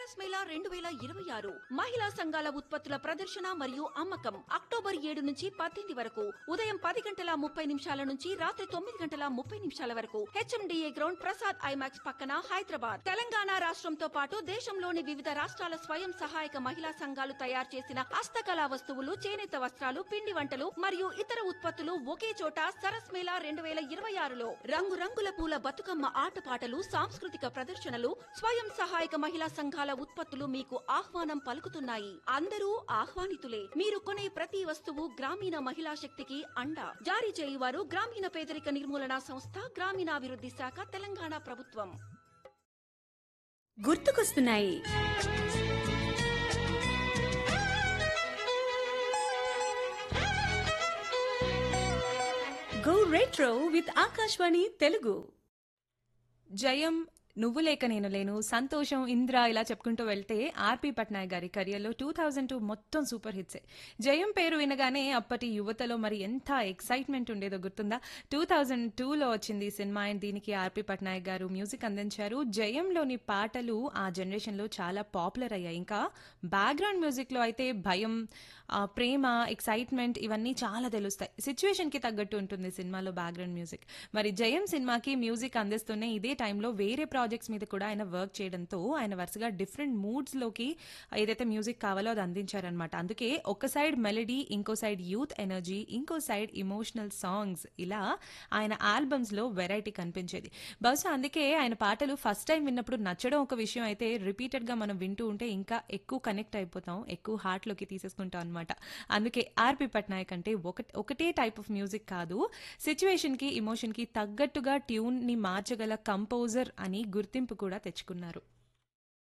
సరస్ మేళా రెండు వేల ఇరవై ఆరు మహిళా సంఘాల ఉత్పత్తుల ప్రదర్శన మరియు అమ్మకం అక్టోబర్ ఏడు నుంచి పద్దెనిమిది వరకు ఉదయం పది గంటల ముప్పై నిమిషాల నుంచి రాత్రి తొమ్మిది గంటల ముప్పై నిమిషాల వరకు హెచ్ఎండిఏ గ్రౌండ్ ప్రసాద్ ఐమాక్స్ పక్కన హైదరాబాద్ తెలంగాణ రాష్ట్రంతో పాటు దేశంలోని వివిధ రాష్ట్రాల స్వయం సహాయక మహిళా సంఘాలు తయారు చేసిన హస్తకళా వస్తువులు చేనేత వస్త్రాలు పిండి వంటలు మరియు ఇతర ఉత్పత్తులు ఒకే చోట సరస్ మేళా రెండు వేల ఇరవై ఆరులో రంగురంగుల పూల బతుకమ్మ ఆటపాటలు సాంస్కృతిక ప్రదర్శనలు స్వయం సహాయక మహిళా సంఘాల ఉత్పత్తులు మీకు ఆహ్వానం పలుకుతున్నాయి అందరూ ఆహ్వానితులే మీరు కొనే ప్రతి వస్తువు గ్రామీణ మహిళా శక్తికి అండ జారీ చేయువారు గ్రామీణ పేదరిక నిర్మూలన సంస్థ గ్రామీణాభివృద్ధి శాఖ తెలంగాణ ప్రభుత్వం గుర్తుకొస్తున్నాయి go retro with Akashvani Telugu జయం నువ్వు లేక నేను లేను సంతోషం ఇంద్ర ఇలా చెప్పుకుంటూ వెళ్తే ఆర్పి పట్నాయక్ గారి కెరియర్లో టూ థౌజండ్ టూ మొత్తం సూపర్ హిట్సే జయం పేరు వినగానే అప్పటి యువతలో మరి ఎంత ఎక్సైట్మెంట్ ఉండేదో గుర్తుందా టూ థౌజండ్ టూలో వచ్చింది ఈ సినిమా అండ్ దీనికి ఆర్పి పట్నాయక్ గారు మ్యూజిక్ అందించారు జయంలోని పాటలు ఆ జనరేషన్లో చాలా పాపులర్ అయ్యాయి ఇంకా బ్యాక్గ్రౌండ్ మ్యూజిక్లో అయితే భయం ఆ, ప్రేమ ఎక్సైట్మెంట్ ఇవన్నీ చాలా తెలుస్తాయి సిచ్యువేషన్కి తగ్గట్టు ఉంటుంది సినిమాలో బ్యాక్గ్రౌండ్ మ్యూజిక్ మరి జయం సినిమాకి మ్యూజిక్ అందిస్తూనే ఇదే టైంలో వేరే ప్రాజెక్ట్స్ మీద కూడా ఆయన వర్క్ చేయడంతో ఆయన వరుసగా డిఫరెంట్ మూడ్స్లోకి ఏదైతే మ్యూజిక్ కావాలో అది అందించారనమాట అందుకే ఒక సైడ్ మెలడీ ఇంకో సైడ్ యూత్ ఎనర్జీ ఇంకో సైడ్ ఇమోషనల్ సాంగ్స్ ఇలా ఆయన ఆల్బమ్స్లో వెరైటీ కనిపించేది బహుశా అందుకే ఆయన పాటలు ఫస్ట్ టైం విన్నప్పుడు నచ్చడం ఒక విషయం అయితే రిపీటెడ్గా మనం వింటూ ఉంటే ఇంకా ఎక్కువ కనెక్ట్ అయిపోతాం ఎక్కువ హార్ట్లోకి తీసేసుకుంటాం అనమాట అందుకే ఆర్పి పట్నాయక్ అంటే ఒక ఒకటే టైప్ ఆఫ్ మ్యూజిక్ కాదు సిచ్యువేషన్కి ఇమోషన్కి తగ్గట్టుగా ట్యూన్ని మార్చగల కంపోజర్ అని గుర్తింపు కూడా తెచ్చుకున్నారు